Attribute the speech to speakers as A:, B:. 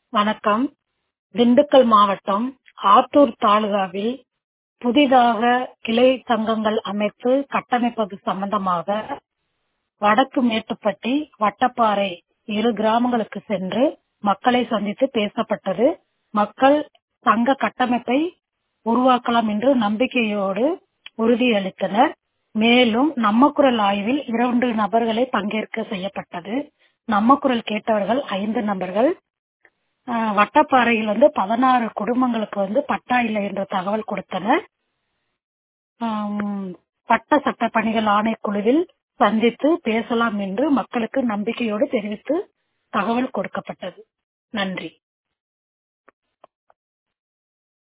A: வணக்கம் திண்டுக்கல் மாவட்டம் ஆத்தூர் தாலுகாவில் புதிதாக கிளை சங்கங்கள் அமைத்து கட்டமைப்பது சம்பந்தமாக வடக்கு மேட்டுப்பட்டி வட்டப்பாறை இரு கிராமங்களுக்கு சென்று மக்களை சந்தித்து பேசப்பட்டது மக்கள் சங்க கட்டமைப்பை உருவாக்கலாம் என்று நம்பிக்கையோடு உறுதியளித்தனர் மேலும் நம்ம குரல் ஆய்வில் இரண்டு நபர்களை பங்கேற்க செய்யப்பட்டது நம்ம குரல் கேட்டவர்கள் ஐந்து நபர்கள் அஹ், வட்டப்பாறையில் வந்து பதினாறு குடும்பங்களுக்கு வந்து பட்டா இல்லை என்ற தகவல் கொடுத்தனர் ஆம், பட்ட சட்ட பணிகள் ஆணைக்குழுவில் சந்தித்து பேசலாம் என்று மக்களுக்கு நம்பிக்கையோடு தெரிவித்து தகவல் கொடுக்கப்பட்டது நன்றி